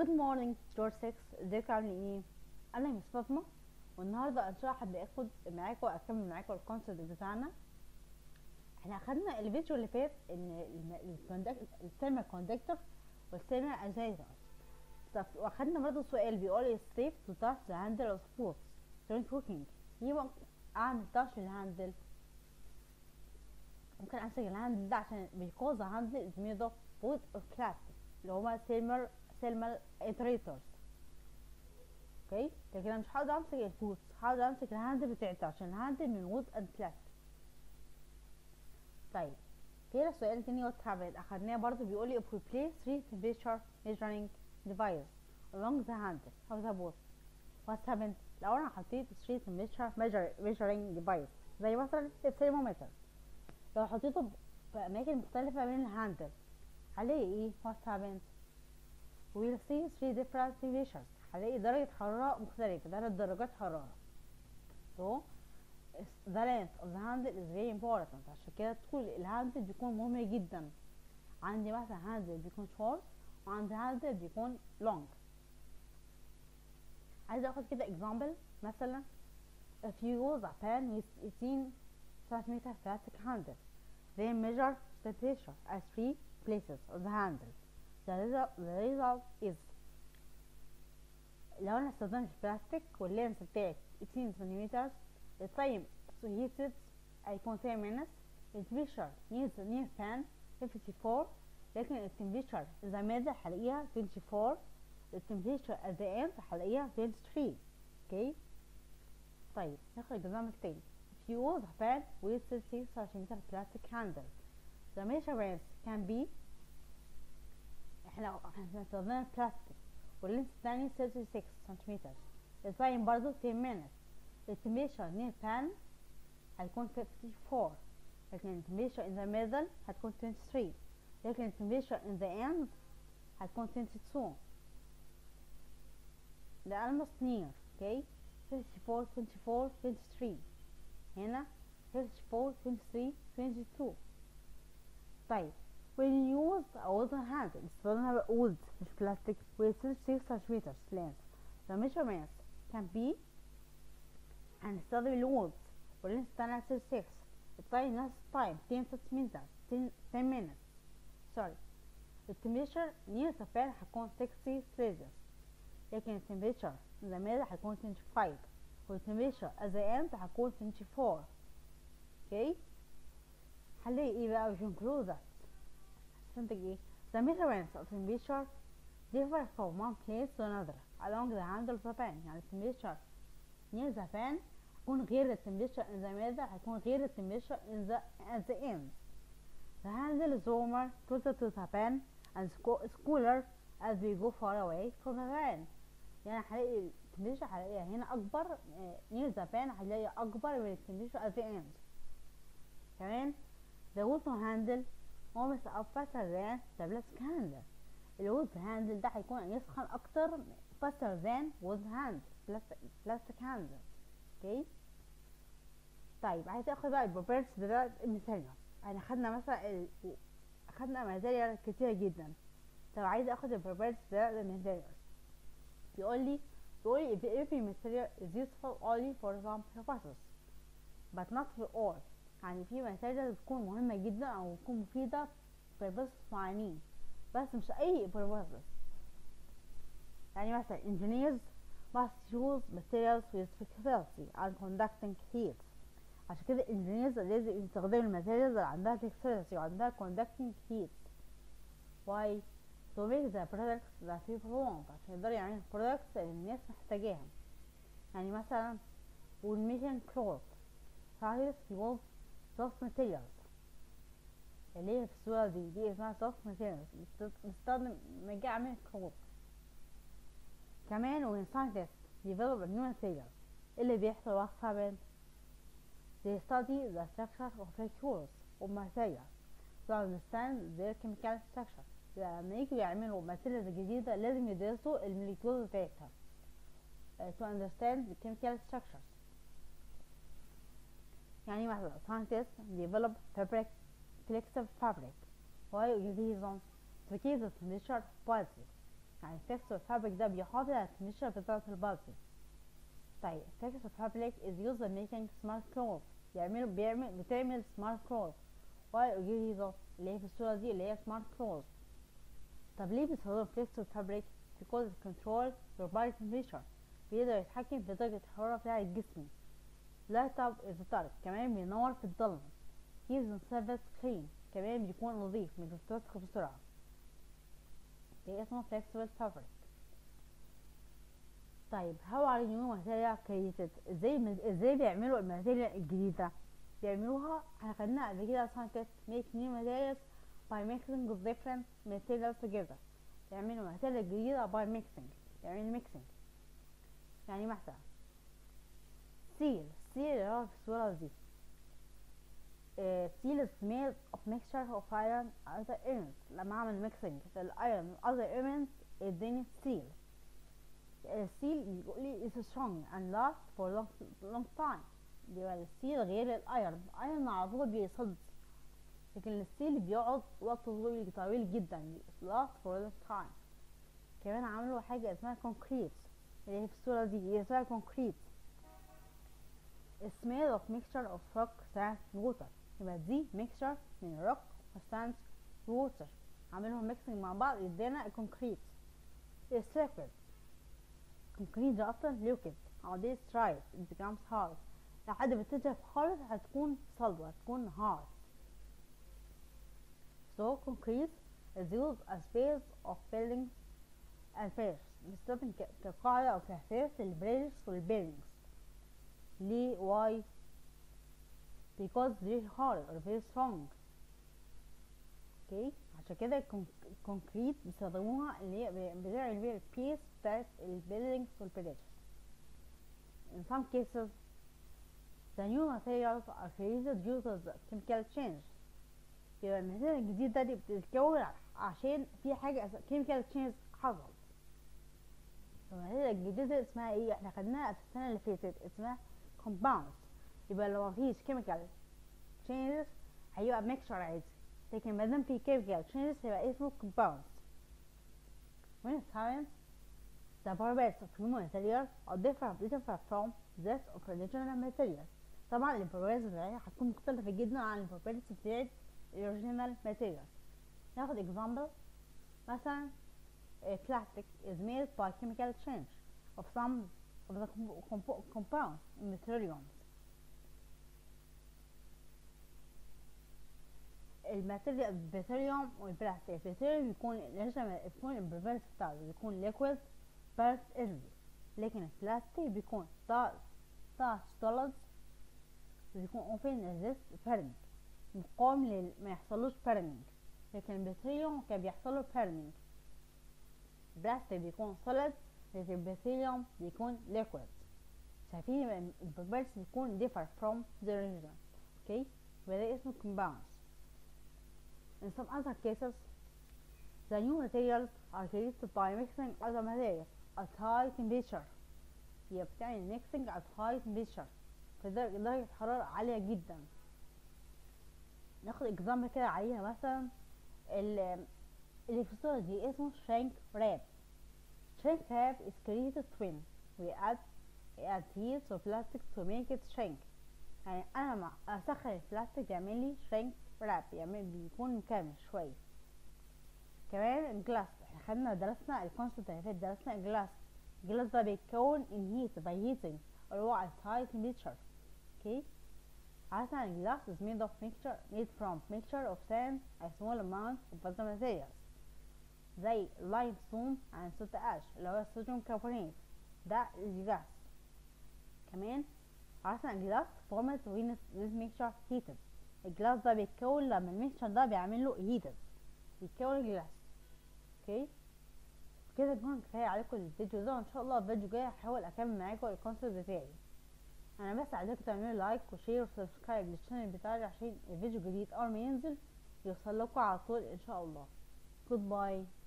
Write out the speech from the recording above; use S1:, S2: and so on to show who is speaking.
S1: جود مورنينج جورج 6 ازيكم عاملين ايه انا مس فاطمه والنهارده ان شاء الله هاخد معاكم اكمل معاكم الكونسيبت بتاعنا احنا اخدنا الفيديو اللي فات ان الثيرمال كوندكتور والثيرمال اجيتور طب واخدنا برضه سؤال بيقول safe to touch the handle of sports during cooking يبقى اعمل touch الهاندل ممكن امسك الهاندل ده عشان because the handle is made of wood or plastic اللي هما thermal thermal iterators اوكي لكن انا مش هقدر امسك الفوت هقدر امسك الهاندل بتاعتي عشان الهاندل من وود اند بلاستيك طيب كده السؤال التاني وات هابت اخدناه برضو بيقول لي if we place three temperature measuring device along the handle of the boat what happened لو انا حطيت three temperature measure measuring device زي مثلا الثرمومتر لو حطيته في اماكن مختلفة من الهاندل هلاقي ايه what happened we'll see three different temperatures هلاقي درجة حرارة مختلفة ثلاث درجات حرارة so the length of the handle is very important عشان كده طول الهاندل بيكون مهم جدا عندي مثلا هاندل بيكون short وعندي هاندل بيكون long عايزة اخد كده example مثلا if you use a pen with 18 centimeter plastic handle then measure the pressure at three places of the handle the result, the result is لو انا استخدمت بلاستيك واللينس بتاعي 18 سنتيمتر التايم so heated هيكون 10 minutes التمبريتشر near the near pan 54 لكن التمبريتشر إذا ماذا هلاقيها 24 التمبريتشر at the end هلاقيها 23 اوكي طيب ناخد الجزء تاني if you use a pan with 36 centimeter plastic handle the measurements can be احنا احنا استخدمنا بلاستيك واللينس الثاني 36 سنتيمتر التايم برضو 10 minutes التمبريتشر نير بان هيكون 54 لكن التمبريتشر in the middle هتكون 23 لكن التمبريتشر in the end هتكون 22 ده almost near okay 54 24 23 هنا 54 23 22 طيب when you use a wooden handle استخدمها بقى wood مش plastic with 36 centimeters length the measurements can be هنستخدم الوود واللينس بتاعنا 36 التايم نفس التايم 10 سنتيمتر 10 10 minutes sorry التمبريتشر near the pan هتكون 60 celsius لكن التمبريتشر in the middle هتكون 25 والتمبريتشر at the end هتكون 24 اوكي هنلاقي ايه بقى we conclude that هتستنتج ايه the measurements of temperature differ from one place to another along the handle of the pan يعني التمبريتشر near the pan هيكون غير التمبريتشر in the middle هيكون غير التمبريتشر in the at the end the handle is warmer closer to the pan and is cooler as we go far away from the pan يعني هلاقي التمبريتشر هلاقيها هنا أكبر near the pan هلاقي أكبر من التمبريتشر at the end كمان the wooden handle warms up faster than the plastic handle الوود هاندل ده هيكون يسخن أكتر faster than wood hand plastic handle اوكي طيب عايز اخد بقى البروبرتس بتاعت الماتيريال احنا خدنا مثلا ال... خدنا ماتيريال كتير جدا طب عايز اخد البروبرتس بتاعت الماتيريال بيقول لي بيقول لي if every material is useful only for some purposes but not for all يعني في ماتيريال بتكون مهمة جدا او بتكون مفيدة purposes معينين بس مش اي purposes يعني مثلا engineers must use materials with flexibility and conducting heat عشان كده engineers لازم يستخدموا الماتيريالز اللي عندها flexibility وعندها conducting heat why to make the products that people want عشان يقدروا يعملوا products اللي الناس محتاجاها يعني مثلا when making clothes scientists use soft materials اللي هي في الصورة دي دي اسمها soft materials بتستخدم لما اجي اعمل clothes كمان when scientists develop a new material اللي بيحصل what happens they study the structure of molecules of material to understand their chemical structure لما يجوا يعملوا materials جديدة لازم يدرسوا الموليكيولز بتاعتها to understand the chemical structures يعني مثلا scientists develop fabric flexible fabric why reason to keep the temperature positive يعني التكست والفابريك ده بيحافظ على التمشية بتاعة البازل طيب التكست والفابريك is used in making smart clothes بيعمل بيعمل بتعمل smart clothes while الجديدة اللي هي في الصورة دي اللي هي smart clothes طب ليه بيستخدموا التكست والفابريك because it control your body temperature بيقدر يتحكم في درجة الحرارة بتاعة الجسم light up in the dark كمان بينور في الضلمة keeps the surface clean كمان بيكون نظيف مش بيتوسخ بسرعة ده اسمه flexible fabric طيب how are new material created ازاي ازاي بيعملوا الماتيريال الجديدة بيعملوها احنا خدناها قبل كده scientists make new materials by mixing the different materials together يعملوا ماتيريال جديدة by mixing يعملوا mixing يعني مثلا steel steel اللي هو في الصورة دي uh, steel is made of mixture of iron and other elements لما اعمل mixing للايرون and other elements اداني steel الستيل بيقول لي is strong and last for long, long time يبقى الستيل غير الايرون الايرون على طول بيصد لكن الستيل بيقعد وقت طويل طويل جدا last for a long time كمان عملوا حاجة اسمها concrete اللي هي في الصورة دي هي اسمها concrete It's made of mixture of rock, sand, and water يبقى دي mixture من rock sand water عاملهم mixing مع بعض يدينا الكونكريت It's liquid الكونكريت ده اصلا liquid او دي stripe it becomes hard لحد ما تنشف خالص هتكون صلبة هتكون hard so concrete is used as base of buildings and pillars بيستخدم كقاعدة أو كأساس للبريدجز والبيلدينجز ليه why because very hard or very strong اوكي عشان كده الكونكريت بيستخدموها اللي هي بتعمل بيها البيس بتاعت البيلدينجز والبريدجز in some cases the new materials are created due to the chemical change يبقى الماتيريال الجديدة دي بتتكون عشان في حاجة chemical change حصل الماتيريال الجديدة اسمها ايه احنا خدناها في السنة اللي فاتت اسمها compounds يبقى لو مفيش chemical changes هيبقى mixture عادي لكن مادام في chemical changes هيبقى اسمه compounds when science the properties of human materials are different different from that of original materials طبعا ال properties بتاعتها هتكون مختلفة جدا عن ال properties بتاعت original materials ناخد example مثلا plastic is made by chemical change of some of the comp compounds in materials الماتيريال البتريوم والبلاستيك البتريوم بيكون بيكون البريفيرس بتاعه بيكون ليكويد بارت ايزلي لكن البلاستيك بيكون starch solids بيكون اوبن ريزيست بيرنج مقاوم لل ما يحصلوش بيرنج لكن البتريوم كان بيحصل له بيرنج البلاستيك بيكون solid لكن البتريوم بيكون liquid شايفين البروبرتيز بيكون differ from the original اوكي وده اسمه compounds In some other cases, the new materials are created by mixing other materials at high temperature. هي بتعمل mixing at high temperature في درجة حرارة عالية جدا. ناخد example كده عليها مثلا اللي في الصورة دي اسمه shrink wrap. Shrink wrap is created when we add add heat to plastic to make it shrink. يعني أنا مع أسخن البلاستيك يعمل لي shrink راب يعني بيكون مكمل شوية كمان الجلاس احنا خدنا درسنا الكونسبت اللي فات درسنا الجلاس الجلاس ده بيتكون in heat by heating اللي هو at high temperature okay عادة الجلاس is made of mixture made from mixture of sand a small amount of other materials زي limestone and soda ash اللي هو الصوديوم كربونات ده الجلاس كمان عادة الجلاس formed when this mixture heated الجلاس ده بيتكون لما الميكشر ده بيعمل له هيتد بيتكون الجلاس اوكي كده يكون كفايه عليكم الفيديو ده وان شاء الله الفيديو الجاي هحاول اكمل معاكم الكونسيبت بتاعي انا بس عايزاكم تعملوا لايك وشير وسبسكرايب للشانل بتاعي عشان الفيديو الجديد اول ما ينزل يوصل لكم على طول ان شاء الله جود باي